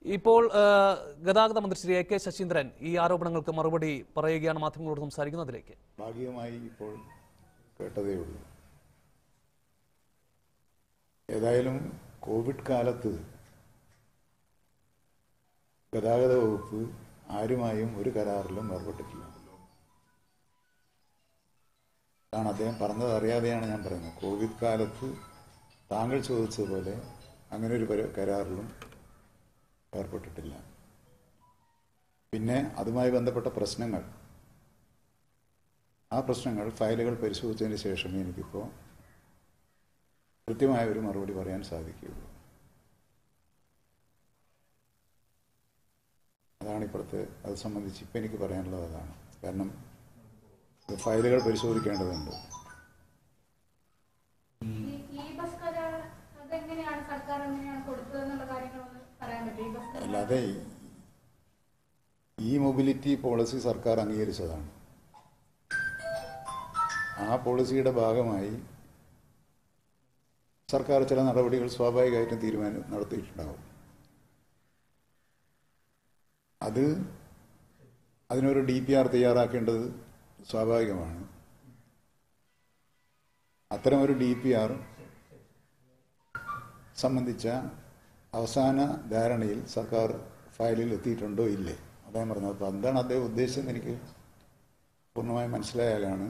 ഇപ്പോൾ ആ, ഗതാഗത മന്ത്രി ശ്രീ എ കെ ശശീന്ദ്രൻ ഈ ആരോപണങ്ങൾക്ക് മറുപടി പറയുകയാണ് മാധ്യമങ്ങളോട് സംസാരിക്കുന്നതിലേക്ക് ഭാഗികമായി ഇപ്പോൾ കേട്ടതേ ഉള്ളൂ ഏതായാലും കോവിഡ് കാലത്ത് ഗതാഗത വകുപ്പ് ആരുമായും ഒരു കരാറിലും ഏർപ്പെട്ടിട്ടില്ല അതാണ് അദ്ദേഹം പറഞ്ഞത് അറിയാതെയാണ് ഞാൻ പറയുന്നത് കോവിഡ് കാലത്ത് താങ്കൾ ചോദിച്ചതുപോലെ അങ്ങനെ ഒരു പര- കരാറിലും ഏർപ്പെട്ടിട്ടില്ല പിന്നെ അതുമായി ബന്ധപ്പെട്ട പ്രശ്നങ്ങൾ ആ പ്രശ്നങ്ങൾ ഫയലുകൾ പരിശോധിച്ചതിന് ശേഷമേ എനിക്കിപ്പോൾ കൃത്യമായ ഒരു മറുപടി പറയാൻ സാധിക്കുകയുള്ളൂ അതാണ് ഇപ്പോഴത്തെ അത് സംബന്ധിച്ച് ഇപ്പം എനിക്ക് പറയാനുള്ളത് അതാണ് കാരണം ഇത് ഫയലുകൾ പരിശോധിക്കേണ്ടതുണ്ട് ഈ ഈ ബസ് കരാർ അതെങ്ങനെയാണ് സർക്കാർ എങ്ങനെയാണ് കൊടുത്തതെന്നുള്ള കാര്യങ്ങളൊന്ന് പറയാൻ പറ്റും ഈ ബസ് കരാർ അല്ലാതെ ഈ മൊബിലിറ്റി പോളിസി സർക്കാർ അംഗീകരിച്ചതാണ് ആ പോളിസിയുടെ ഭാഗമായി സർക്കാർ ചില നടപടികൾ സ്വാഭാവികമായിട്ടും തീരുമാനം നടത്തിയിട്ടുണ്ടാവും അത് അതിനൊരു ഡി പി ആർ തയ്യാറാക്കേണ്ടത് സ്വാഭാവികമാണ് അത്തരമൊരു ഡി പി ആർ സംബന്ധിച്ച അവസാന ധാരണയിൽ സർക്കാർ ഫയലിൽ എത്തിയിട്ടുണ്ടോ ഇല്ലേ അദ്ദേഹം പറഞ്ഞത് അപ്പോൾ എന്താണ് അദ്ദേഹം ഉദ്ദേശിച്ചതെന്ന് എനിക്ക് പൂർണ്ണമായും മനസ്സിലായാലാണ്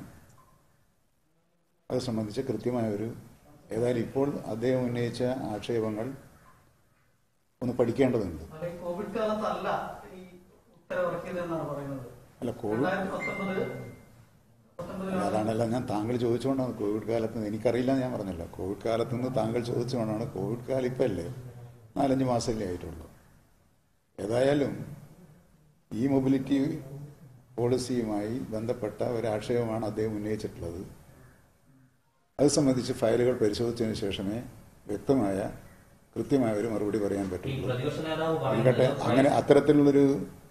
അത് സംബന്ധിച്ച് കൃത്യമായ ഒരു ഏതായാലും ഇപ്പോൾ അദ്ദേഹം ഉന്നയിച്ച ആക്ഷേപങ്ങൾ ഒന്ന് പഠിക്കേണ്ടതുണ്ട് അത് ഈ കോവിഡ് കാലത്തല്ല ഈ ഉത്തരവിറക്കിയത് എന്നാണ് പറയുന്നത് അല്ല കോവിഡ് രണ്ടായിരത്തി പത്തൊമ്പത് പത്തൊമ്പതിലാണ് അതാണല്ല ഞാൻ താങ്കൾ ചോദിച്ചുകൊണ്ടാണ് കോവിഡ് കാലത്ത് നിന്ന് എനിക്കറിയില്ല എന്ന് ഞാൻ പറഞ്ഞല്ലോ കോവിഡ് കാലത്ത് നിന്ന് താങ്കൾ ചോദിച്ചുകൊണ്ടാണ് കോവിഡ് കാലം ഇപ്പം അല്ലേ നാലഞ്ച് മാസമല്ലേ ആയിട്ടുള്ളൂ ഏതായാലും ഈ മൊബിലിറ്റി പോളിസിയുമായി ബന്ധപ്പെട്ട ഒരു ആക്ഷേപമാണ് അദ്ദേഹം ഉന്നയിച്ചിട്ടുള്ളത് അത് സംബന്ധിച്ച് ഫയലുകൾ പരിശോധിച്ചതിന് ശേഷമേ വ്യക്തമായ കൃത്യമായ ഒരു മറുപടി പറയാൻ ഈ പറ്റുള്ളൂ പ്രതിപക്ഷ നേതാവ് ഇരിക്കട്ടെ പറയുന്നത് അങ്ങനെ അത്തരത്തിലുള്ളൊരു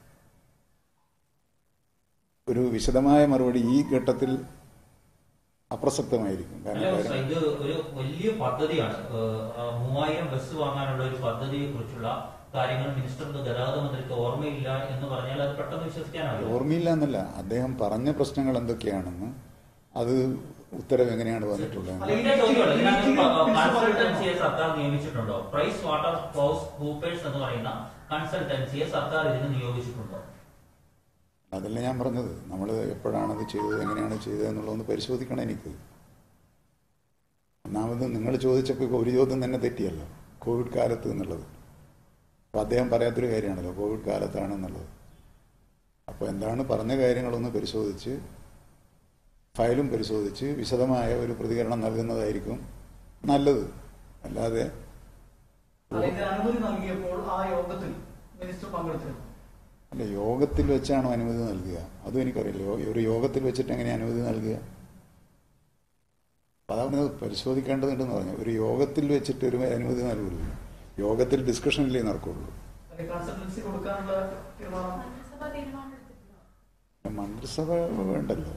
ഒരു വിശദമായ മറുപടി ഈ ഘട്ടത്തിൽ അപ്രസക്തമായിരിക്കും അല്ല, കാരണം കാര്യം ഇത് ഒരു വലിയ പദ്ധതിയാണ് ഏഹ്, ആ, മൂവായിരം ബസ് വാങ്ങാനുള്ള ഒരു പദ്ധതിയെ കുറിച്ചുള്ള കാര്യങ്ങൾ മിനിസ്റ്ററിന്റെ ഗതാഗത മന്ത്രിക്ക് ഓർമ്മയില്ല എന്ന് പറഞ്ഞാൽ അത് പെട്ടെന്ന് വിശ്വസിക്കാനാവില്ല ഓർമ്മയില്ല എന്നല്ല അദ്ദേഹം പറഞ്ഞ പ്രശ്നങ്ങൾ എന്തൊക്കെയാണെന്ന് അത് ഉത്തരവ് എങ്ങനെയാണ് വന്നിട്ടുള്ളത് ഇതിന്റെ ചോദ്യമല്ല ഇതിനകത്ത് കൺസൾട്ടൻസിയെ സർക്കാർ നിയമിച്ചിട്ടുണ്ടോ പ്രൈസ് വാട്ടർ ഹൗസ് കൂപ്പേഴ്സ് എന്ന് പറയുന്ന കൺസൾട്ടൻസിയെ സർക്കാർ ഇതിന് നിയോഗിച്ചിട്ടുണ്ടോ അതല്ല ഞാൻ പറഞ്ഞത് നമ്മൾ എപ്പോഴാണത് ചെയ്തത് എങ്ങനെയാണ് ചെയ്തത് എന്നുള്ളതൊന്ന് പരിശോധിക്കണം എനിക്ക് ഒന്നാമത് നിങ്ങൾ ചോദിച്ചപ്പോൾ ഇപ്പോൾ ഒരു ചോദ്യം തന്നെ തെറ്റിയല്ലോ കോവിഡ് കാലത്ത് എന്നുള്ളത് അപ്പോൾ അദ്ദേഹം പറയാത്തൊരു കാര്യമാണല്ലോ കോവിഡ് കാലത്താണെന്നുള്ളത് അപ്പോൾ എന്താണ് പറഞ്ഞ കാര്യങ്ങളൊന്ന് പരിശോധിച്ച് ഫയലും പരിശോധിച്ച് വിശദമായ ഒരു പ്രതികരണം നൽകുന്നതായിരിക്കും നല്ലത് അല്ലാതെ അല്ല, ഇതിന് അനുമതി നൽകിയപ്പോൾ ആ യോഗത്തിൽ മിനിസ്റ്റർ പങ്കെടുത്തിരുന്നു അല്ല യോഗത്തിൽ വെച്ചാണോ അനുമതി നൽകുക അതും എനിക്കറിയില്ല യോ- ഒരു യോഗത്തിൽ വെച്ചിട്ട് എങ്ങനെ അനുമതി നൽകുക അപ്പൊ അതാ പറഞ്ഞത് പരിശോധിക്കേണ്ടതുണ്ടെന്ന് പറഞ്ഞു ഒരു യോഗത്തിൽ വെച്ചിട്ട് ഒരു അനുമതി നൽകില്ല യോഗത്തിൽ ഡിസ്കഷനിലേ നടക്കുള്ളൂ അല്ലെങ്കിൽ കൺസൾട്ടൻസി കൊടുക്കാനുള്ള തീരുമാനം മന്ത്രിസഭ തീരുമാനം എടുത്തിട്ടുണ്ടോ മന്ത്രിസഭ വേണ്ടല്ലോ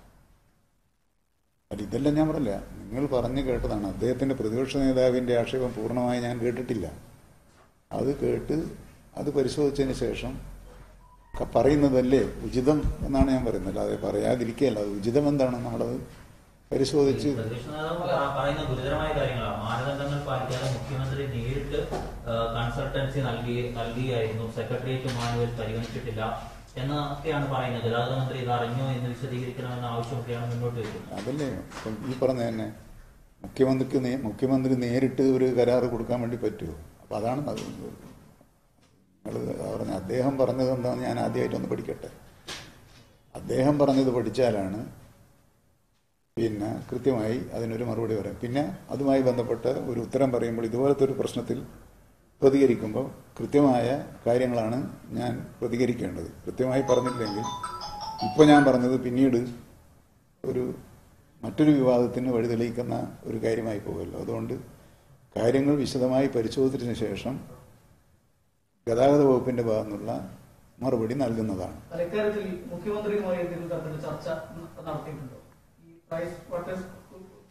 അല്ല ഇതെല്ലാം ഞാൻ പറഞ്ഞില്ല നിങ്ങൾ പറഞ്ഞു കേട്ടതാണ് അദ്ദേഹത്തിന്റെ പ്രതിപക്ഷ നേതാവിന്റെ ആക്ഷേപം പൂർണ്ണമായി ഞാൻ കേട്ടിട്ടില്ല അത് കേട്ട് അത് പരിശോധിച്ചതിന് ശേഷം ക- പറയുന്നതല്ലേ ഉചിതം എന്നാണ് ഞാൻ പറയുന്നത് അല്ലാതെ പറയാതിരിക്കുകയല്ല അത് ഉചിതം എന്താണ് നമ്മളത് പരിശോധിച്ച് പ്രതിപക്ഷ നേതാവ് പ- പറയുന്ന ഗുരുതരമായ കാര്യങ്ങളാണ് മാനദണ്ഡങ്ങൾ പാലിക്കാതെ മുഖ്യമന്ത്രി നേരിട്ട് ഏഹ്, കൺസൾട്ടൻസി നൽകി നൽകിയായിരുന്നു സെക്രട്ടേറിയറ്റ് മാനുവൽ പരിഗണിച്ചിട്ടില്ല എന്നൊക്കെയാണ് പറയുന്നത് ഗതാഗത മന്ത്രി ഇത് അറിഞ്ഞോ എന്ന് വിശദീകരിക്കണമെന്ന ആവശ്യമൊക്കെയാണ് മുന്നോട്ട് വെക്കുന്നത് അതല്ലേ ഇപ്പം ഈ പറഞ്ഞ തന്നെ മുഖ്യമന്ത്രിക്ക് നേ- മുഖ്യമന്ത്രി നേരിട്ട് ഒരു കരാറ് കൊടുക്കാൻ വേണ്ടി പറ്റുമോ അപ്പം അതാണ് അത് നിങ്ങൾ പറഞ്ഞ അദ്ദേഹം പറഞ്ഞത് എന്താണെന്ന് ഞാൻ ആദ്യമായിട്ടൊന്ന് പഠിക്കട്ടെ അദ്ദേഹം പറഞ്ഞത് പഠിച്ചാലാണ് പിന്നെ കൃത്യമായി അതിനൊരു മറുപടി പറയാം പിന്നെ അതുമായി ബന്ധപ്പെട്ട് ഒരു ഉത്തരം പറയുമ്പോൾ ഇതുപോലത്തെ ഒരു പ്രശ്നത്തിൽ പ്രതികരിക്കുമ്പോൾ കൃത്യമായ കാര്യങ്ങളാണ് ഞാൻ പ്രതികരിക്കേണ്ടത് കൃത്യമായി പറഞ്ഞില്ലെങ്കിൽ ഇപ്പോൾ ഞാൻ പറഞ്ഞത് പിന്നീട് ഒരു മറ്റൊരു വിവാദത്തിന് വഴിതെളിയിക്കുന്ന ഒരു കാര്യമായി പോകുമല്ലോ അതുകൊണ്ട് കാര്യങ്ങൾ വിശദമായി പരിശോധിച്ചതിന് ശേഷം ഗതാഗത വകുപ്പിന്റെ ഭാഗത്തു നിന്നുള്ള മറുപടി നൽകുന്നതാണ് അല്ല, ഇക്കാര്യത്തിൽ മുഖ്യമന്ത്രിയുമായി എന്തെങ്കിലും തരത്തിലുള്ള ചർച്ച ന- നടത്തിയിട്ടുണ്ടോ ഈ Price Waters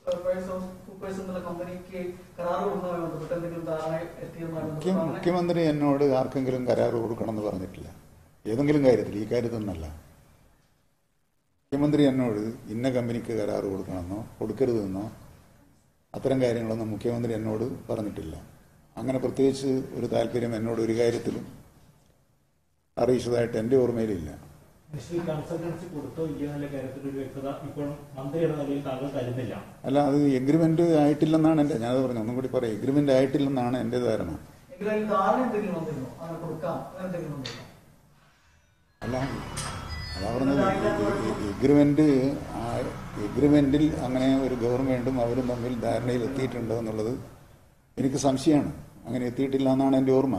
Price House Coopers എന്നുള്ള കമ്പനിക്ക് കരാർ കൊടുക്കുന്നതുമായി ബന്ധപ്പെട്ട് എന്തെങ്കിലും ധാരണ എത്തിയതുമായി മുഖ്യ ബന്ധപ്പെട്ട് അങ്ങനെ മുഖ്യമന്ത്രി എന്നോട് ആർക്കെങ്കിലും കരാർ കൊടുക്കണമെന്ന് പറഞ്ഞിട്ടില്ല ഏതെങ്കിലും കാര്യത്തിൽ ഈ കാര്യത്തൊന്നല്ല മുഖ്യമന്ത്രി എന്നോട് ഇന്ന കമ്പനിക്ക് കരാർ കൊടുക്കണമെന്നോ കൊടുക്കരുതെന്നോ അത്തരം കാര്യങ്ങളൊന്നും മുഖ്യമന്ത്രി എന്നോട് പറഞ്ഞിട്ടില്ല അങ്ങനെ പ്രത്യേകിച്ച് ഒരു താല്പര്യം എന്നോട് ഒരു കാര്യത്തിലും അറിയിച്ചതായിട്ട് എൻ്റെ ഓർമ്മയിലില്ല മിനിസ്ട്രി കൺസൾട്ടൻസി കൊടുത്തോ ഇല്ലയോ എന്നുള്ള കാര്യത്തിൽ ഒരു വ്യക്തത ഇപ്പോൾ മന്ത്രി എന്ന നിലയിൽ താങ്കൾ തരുന്നില്ല അല്ല അത് എഗ്രിമെന്റ് ആയിട്ടില്ലെന്നാണ് എൻ്റെ ഞാനത് പറഞ്ഞു ഒന്നും കൂടി പറയാം എഗ്രിമെന്റ് ആയിട്ടില്ലെന്നാണ് എൻ്റെ ധാരണ എങ്കിലും അതിൽ ധാരണ എന്തെങ്കിലും വന്നിരുന്നോ അങ്ങനെ കൊടുക്കാം അങ്ങനെ എന്തെങ്കിലും വന്നിരുന്നോ അല്ല അതാ പറഞ്ഞത് എഗ്രിമെന്റ് എഗ്രിമെന്റിൽ അങ്ങനെ ഒരു ഗവൺമെന്റും അവരും തമ്മിൽ ധാരണയിൽ എത്തിയിട്ടുണ്ടോ എന്നുള്ളത് എനിക്ക് സംശയമാണ് അങ്ങനെ എത്തിയിട്ടില്ല എന്നാണ് എൻ്റെ ഓർമ്മ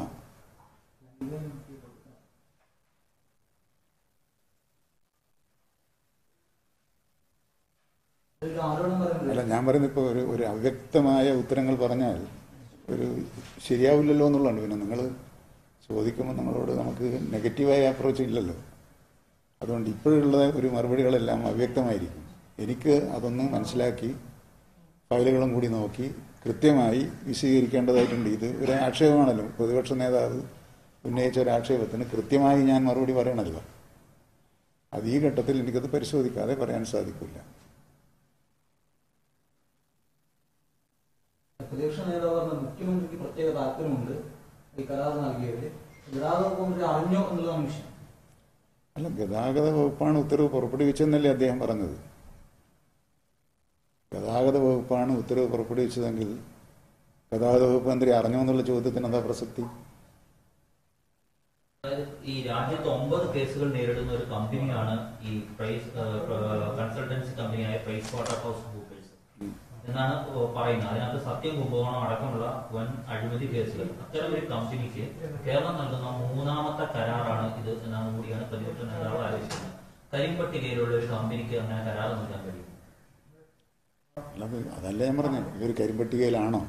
ഒരു ആരോപണം പറയുന്നത് അല്ല ഞാൻ പറയുന്നത് ഇപ്പോൾ ഒരു ഒരു അവ്യക്തമായ ഉത്തരങ്ങൾ പറഞ്ഞാൽ ഒരു ശരിയാവില്ലല്ലോ എന്നുള്ളതാണ് പിന്നെ നിങ്ങൾ ചോദിക്കുമ്പോൾ നമ്മളോട് നമുക്ക് നെഗറ്റീവായ അപ്രോച്ച് ഇല്ലല്ലോ അതുകൊണ്ട് ഇപ്പോഴുള്ള ഒരു മറുപടികളെല്ലാം അവ്യക്തമായിരിക്കും എനിക്ക് അതൊന്ന് മനസ്സിലാക്കി ഫയലുകളും കൂടി നോക്കി കൃത്യമായി വിശദീകരിക്കേണ്ടതായിട്ടുണ്ട് ഇത് ഒരു ആക്ഷേപമാണല്ലോ പ്രതിപക്ഷ നേതാവ് ഉന്നയിച്ച ഒരു ആക്ഷേപത്തിന് കൃത്യമായി ഞാൻ മറുപടി പറയണമല്ലോ അത് ഈ ഘട്ടത്തിൽ എനിക്കത് പരിശോധിക്കാതെ പറയാൻ സാധിക്കില്ല പ്രതിപക്ഷ നേതാവ് പറഞ്ഞ മുഖ്യമന്ത്രിക്ക് പ്രത്യേക താല്പര്യമുണ്ട് ഈ കരാർ നൽകിയത് ഗതാഗത വകുപ്പ് മന്ത്രി അറിഞ്ഞോ എന്നുള്ളതാണ് വിഷയം അല്ല ഗതാഗത വകുപ്പാണ് ഉത്തരവ് പുറപ്പെടുവിച്ചെന്നല്ലേ അദ്ദേഹം പറഞ്ഞത് ഗതാഗത വകുപ്പാണ് ഉത്തരവ് പുറപ്പെടുവിച്ചതെങ്കിൽ ഗതാഗത വകുപ്പ് മന്ത്രി അറിഞ്ഞോ എന്നുള്ള ചോദ്യത്തിന് എന്താ പ്രസക്തി അതായത് ഈ രാജ്യത്ത് ഒമ്പത് കേസുകൾ നേരിടുന്ന ഒരു കമ്പനിയാണ് ഈ പ്രൈസ് കൺസൾട്ടൻസി കമ്പനിയായ പ്രൈസ് വാട്ടർ ഹൗസ് കൂപ്പേഴ്സ് എന്നാണ് പറയുന്നത് അതിനകത്ത് സത്യം കുംഭകോണം അടക്കമുള്ള വൻ അഴിമതി കേസുകൾ അത്തരം ഒരു കമ്പനിക്ക് കേരളം നൽകുന്ന മൂന്നാമത്തെ കരാറാണ് ഇത് എന്നാണ് കൂടിയാണ് പ്രതിപക്ഷ നേതാവ് ആലോചിക്കുന്നത് കരിമ്പട്ടികയിലുള്ള ഒരു കമ്പനിക്ക് അങ്ങനെ കരാർ നൽകാൻ കഴിയും അല്ലാതെ അതല്ല ഞാൻ പറഞ്ഞത് ഇതൊരു കരിമ്പട്ടികയിലാണോ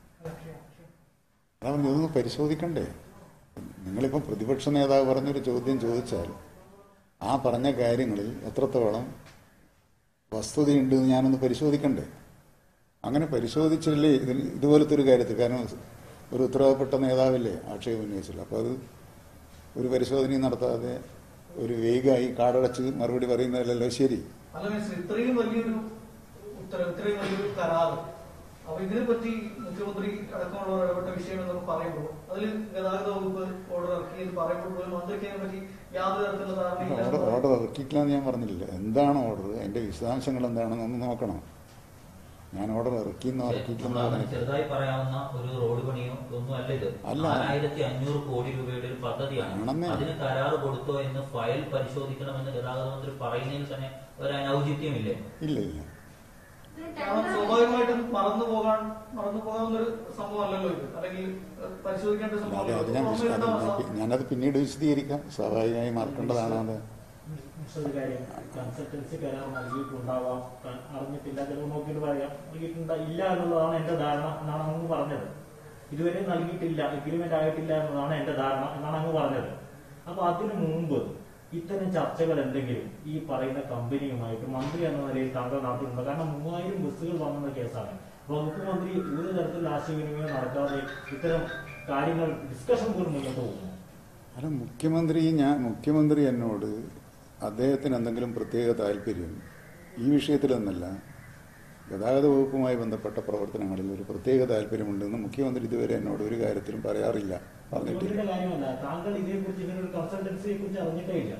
അതാ പറഞ്ഞു ഇതൊന്ന് പരിശോധിക്കണ്ടേ നിങ്ങളിപ്പം പ്രതിപക്ഷ നേതാവ് പറഞ്ഞൊരു ചോദ്യം ചോദിച്ചാൽ ആ പറഞ്ഞ കാര്യങ്ങളിൽ എത്രത്തോളം വസ്തുതയുണ്ട് എന്ന് ഞാനൊന്ന് പരിശോധിക്കണ്ടേ അങ്ങനെ പരിശോധിച്ചല്ലേ ഇതിന് ഇതുപോലത്തെ ഒരു കാര്യത്തിൽ കാരണം ഒരു ഉത്തരവാദപ്പെട്ട നേതാവല്ലേ ആക്ഷേപം ഉന്നയിച്ചില്ല അപ്പോൾ അത് ഒരു പരിശോധനയും നടത്താതെ ഒരു വേഗമായി കാടടച്ച് മറുപടി പറയുന്നതല്ലല്ലോ ശരി അല്ല മിസ്റ്റർ ഇത്രയും വലിയൊരു ഉത്തരവ് ഇത്രയും വലിയൊരു കരാർ അപ്പൊ ഇതിനെ പറ്റി മുഖ്യമന്ത്രി അടക്കമുള്ളവർ ഇടപെട്ട വിഷയം എന്നൊക്കെ പറയുമ്പോൾ അതിൽ ഗതാഗത വകുപ്പ് ഓർഡർ ഇറക്കി എന്ന് പറയുമ്പോൾ പോലും മന്ത്രിക്ക് അതിനെ പറ്റി യാതൊരു തരത്തിലുള്ള ഓർഡർ ധാരണയില്ല ഓർഡർ ഇറക്കിയിട്ടില്ല എന്ന് ഞാൻ പറഞ്ഞില്ല എന്താണ് ഓർഡർ അതിന്റെ വിശദാംശങ്ങൾ എന്താണെന്ന് ഒന്ന് നോക്കണം ഞാൻ ഓർഡർ ഇറക്കിയെന്നോ ഇറക്കിയിട്ടില്ലെന്നോ നമ്മൾ പറഞ്ഞിട്ട് ചെറുതായി പറയാവുന്ന ഒരു റോഡ് പണിയോ ഒന്നും അല്ല ഇത് അല്ല. നാലായിരത്തി അഞ്ഞൂറ് കോടി രൂപയുടെ ഒരു പദ്ധതിയാണ് ആണെന്നേ. അതിന് കരാർ കൊടുത്തോ എന്ന് ഫയൽ പരിശോധിക്കണമെന്ന് ഗതാഗത മന്ത്രി പറയുന്നതിൽ തന്നെ ഒരു അനൗചിത്യമില്ലേ ഇല്ല ഇല്ല ഇത് കാരണം ടെൻഡർ സ്വാഭാവികമായിട്ടും മറന്നു പോകാൻ മറന്നു പോകാവുന്ന ഒരു സംഭവം അല്ലല്ലോ ഇത് അല്ലെങ്കിൽ ഏഹ്, പരിശോധിക്കേണ്ട ഒരു അതെ അത് ഞാൻ വിശ- അത് ഞാൻ പി- ഞാനത് പിന്നീട് വിശദീകരിക്കാം സ്വാഭാവികമായി മറക്കേണ്ടതാണ് അത് മിസ്റ്റർ ഒരു കാര്യം കൺസൾട്ടൻസി കരാർ നൽകിയിട്ടുണ്ടാവാം ക- അറിഞ്ഞിട്ടില്ല ചിലപ്പോൾ നോക്കിയിട്ട് പറയാം നൽകിയിട്ടുണ്ട് ഇല്ല എന്നുള്ളതാണ് എന്റെ ധാരണ എന്നാണ് അങ്ങ് പറഞ്ഞത് ഇതുവരെ നൽകിയിട്ടില്ല എഗ്രിമെന്റ് ആയിട്ടില്ല എന്നതാണ് എന്റെ ധാരണ എന്നാണ് അങ്ങ് പറഞ്ഞത് അപ്പൊ അതിനു മുമ്പ് ഇത്തരം ചർച്ചകൾ എന്തെങ്കിലും ഈ പറയുന്ന കമ്പനിയുമായിട്ട് മന്ത്രി എന്ന നിലയിൽ താങ്കൾ നടത്തിയിട്ടുണ്ടോ കാരണം മൂവായിരം ബസ്സുകൾ വാങ്ങുന്ന കേസാണ് വകുപ്പ് മന്ത്രി ഒരു തരത്തിലുള്ള ആശയവിനിമയം നടക്കാതെ ഇത്തരം കാര്യങ്ങൾ ഡിസ്കഷൻ പോലും മുന്നോട്ട് പോകുന്നു അല്ല മുഖ്യമന്ത്രി ഞാൻ മുഖ്യമന്ത്രി എന്നോട് അദ്ദേഹത്തിന് എന്തെങ്കിലും പ്രത്യേക താല്പര്യം ഈ വിഷയത്തിലൊന്നല്ല ഗതാഗത വകുപ്പുമായി ബന്ധപ്പെട്ട പ്രവർത്തനങ്ങളിൽ ഒരു പ്രത്യേക താല്പര്യമുണ്ടെന്ന് മുഖ്യമന്ത്രി ഇതുവരെ എന്നോട് ഒരു കാര്യത്തിലും പറയാറില്ല പറഞ്ഞിട്ടില്ല മുഖ്യമന്ത്രിയുടെ കാര്യമല്ല താങ്കൾ ഇതേക്കുറിച്ച് ഇങ്ങനെ ഒരു കൺസൾട്ടൻസിയെ കുറിച്ച് അറിഞ്ഞിട്ടേ ഇല്ല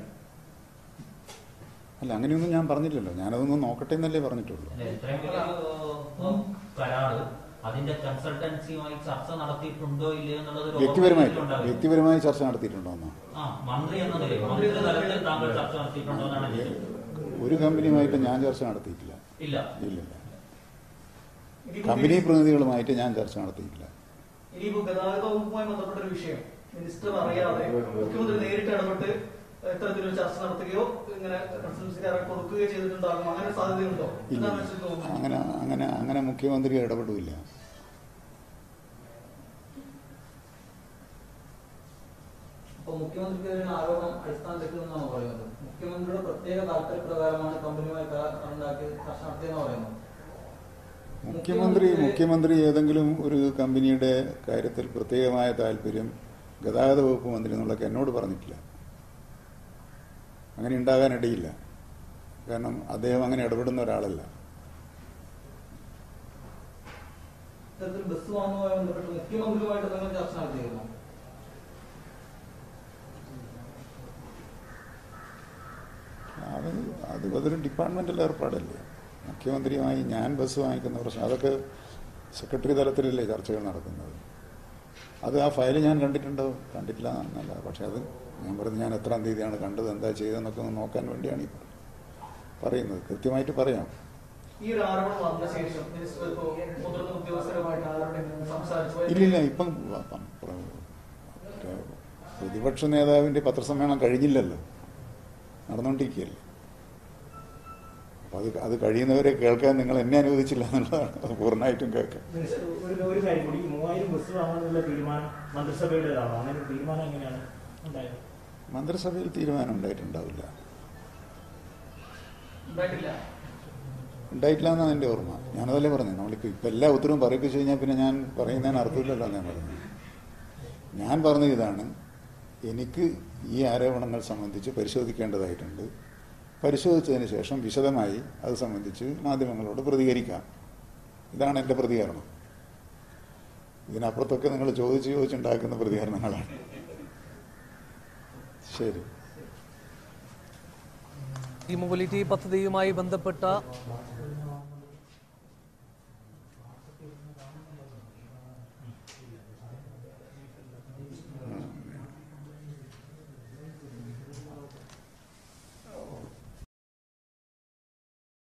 അല്ല അങ്ങനെയൊന്നും ഞാൻ പറഞ്ഞില്ലല്ലോ ഞാനതൊന്നും നോക്കട്ടെ എന്നല്ലേ പറഞ്ഞിട്ടുള്ളൂ അല്ലെ, ഇത്രയും വലിയൊരു ഏഹ്, കരാറ് അതിന്റെ കൺസൾട്ടൻസിയുമായി ചർച്ച നടത്തിയിട്ടുണ്ടോ ഇല്ലയോ എന്നുള്ളത് ഒരു വ്യക്തിപരമായിട്ട് ഓർമ്മ വ്യക്തിപരമായി ചർച്ച നടത്തിയിട്ടുണ്ടോ എന്നാ ആ മന്ത്രി എന്ന നിലയിൽ മന്ത്രി തലത്തിൽ താങ്കൾ ചർച്ച നടത്തിയിട്ടുണ്ടോ എന്നാണ് എന്റെ ചോദ്യം. ഒരു കമ്പനിയുമായിട്ട് ഞാൻ ചർച്ച നടത്തിയിട്ടില്ല ഇല്ല ഇല്ലില്ല ഇനിയിപ്പോ കമ്പനി പ്രതിനിധികളുമായിട്ട് ഞാൻ ചർച്ച നടത്തിയിട്ടില്ല ഇനിയിപ്പോ ഗതാഗത വകുപ്പുമായി ബന്ധപ്പെട്ട ഒരു വിഷയം മിനിസ്റ്റർ അറിയാതെ മുഖ്യമന്ത്രി നേരിട്ട് ഇടപെട്ട് ഇത്തരത്തിലൊരു ചർച്ച നടത്തുകയോ ഇങ്ങനെ കൺസൾട്ടൻസിക്കാരെ കൊടുക്കുകയോ ചെയ്തിട്ടുണ്ടാകും അങ്ങനെ ഒരു സാധ്യതയുണ്ടോ ഇല്ല എന്താണ് മിനിസ്റ്റർ തോന്നുന്നത് അങ്ങനെ അങ്ങനെ അങ്ങനെ മുഖ്യമന്ത്രി ഇടപെടില്ല അപ്പൊ മുഖ്യമന്ത്രിക്കെതിരെ ആരോപണം അടിസ്ഥാന തെറ്റില്ലെന്നാണ് പറയുന്നത് മുഖ്യമന്ത്രിയുടെ പ്രത്യേക താല്പര്യപ്രകാരമാണ് കമ്പനിയുമായി കരാർ ഉണ്ടാക്കി ചർച്ച നടത്തിയെന്ന് പറയുന്നത് മുഖ്യമന്ത്രി മുഖ്യമന്ത്രി ഏതെങ്കിലും ഒരു കമ്പനിയുടെ കാര്യത്തിൽ പ്രത്യേകമായ താല്പര്യം ഗതാഗത വകുപ്പ് മന്ത്രി എന്നുള്ളതൊക്കെ എന്നോട് പറഞ്ഞിട്ടില്ല അങ്ങനെ ഉണ്ടാകാനിടയില്ല കാരണം അദ്ദേഹം അങ്ങനെ ഇടപെടുന്ന ഒരാളല്ല ഇത്തരത്തിൽ ബസ് വാങ്ങുന്നതുമായി ബന്ധപ്പെട്ട് മുഖ്യമന്ത്രിയുമായിട്ട് നിങ്ങൾ ചർച്ച നടത്തിയിരുന്നു അത് അത് അതൊരു ഡിപ്പാർട്ട്മെന്റൽ ഏർപ്പാടല്ലേ മുഖ്യമന്ത്രിയുമായി ഞാൻ ബസ് വാങ്ങിക്കുന്ന പ്രശ്നം അതൊക്കെ സെക്രട്ടറി തലത്തിലല്ലേ ചർച്ചകൾ നടക്കുന്നത് അത് ആ ഫയൽ ഞാൻ കണ്ടിട്ടുണ്ടോ കണ്ടിട്ടില്ല എന്നല്ല പക്ഷെ അത് ഞാൻ പറഞ്ഞു ഞാൻ എത്രാം തീയതിയാണ് കണ്ടത് എന്താ ചെയ്തതെന്നൊക്കെ ഒന്ന് നോക്കാൻ വേണ്ടിയാണ് ഈ പറയുന്നത് കൃത്യമായിട്ട് പറയാം ഈ ഒരു ആരോപണം വന്ന ശേഷം മിനിസ്റ്റർ ഇപ്പോ മുതിർന്ന ഉദ്യോഗസ്ഥരുമായിട്ട് ആരോടെങ്കിലും സംസാരിച്ചു ഇല്ലില്ല ഇപ്പം പ- പ- പ്ര- മറ്റേ പ്രതിപക്ഷ നേതാവിന്റെ പത്രസമ്മേളനം കഴിഞ്ഞില്ലല്ലോ നടന്നുകൊണ്ടിരിക്കുകയല്ലേ അപ്പൊ അത് അത് കഴിയുന്നവരെ കേൾക്കാൻ നിങ്ങൾ എന്നെ അനുവദിച്ചില്ല എന്നുള്ളതാണ് അത് പൂർണ്ണമായിട്ടും കേൾക്കാം മിനിസ്റ്റർ, ഒരു ഒരു കാര്യം കൂടി ഈ മൂവായിരം ബസ് വാങ്ങാനുള്ള തീരുമാനം മന്ത്രിസഭയുടേതാണോ അങ്ങനെ ഒരു തീരുമാനം എങ്ങനെയാണ് ഉണ്ടായത് മന്ത്രിസഭയിൽ തീരുമാനം ഉണ്ടായിട്ടുണ്ടാവില്ല ഉണ്ടായിട്ടില്ല ഉണ്ടായിട്ടില്ല എന്നാണ് എൻ്റെ ഓർമ്മ ഞാനതല്ലേ പറഞ്ഞത് നമ്മളിപ്പോൾ ഇപ്പം എല്ലാ ഉത്തരവും പറയിപ്പിച്ചു കഴിഞ്ഞാൽ പിന്നെ ഞാൻ പറയുന്നതിന് അർത്ഥമില്ലല്ലോ ഞാൻ പറഞ്ഞു ഞാൻ പറഞ്ഞത് ഇതാണ് എനിക്ക് ഈ ആരോപണങ്ങൾ സംബന്ധിച്ച് പരിശോധിക്കേണ്ടതായിട്ടുണ്ട് പരിശോധിച്ചതിന് ശേഷം വിശദമായി അത് സംബന്ധിച്ച് മാധ്യമങ്ങളോട് പ്രതികരിക്കാം ഇതാണ് എൻ്റെ പ്രതികരണം ഇതിനപ്പുറത്തൊക്കെ നിങ്ങൾ ചോദിച്ച് ചോദിച്ചുണ്ടാക്കുന്ന പ്രതികരണങ്ങളാണ് ശരി ഈ മൊബിലിറ്റി പദ്ധതിയുമായി ബന്ധപ്പെട്ട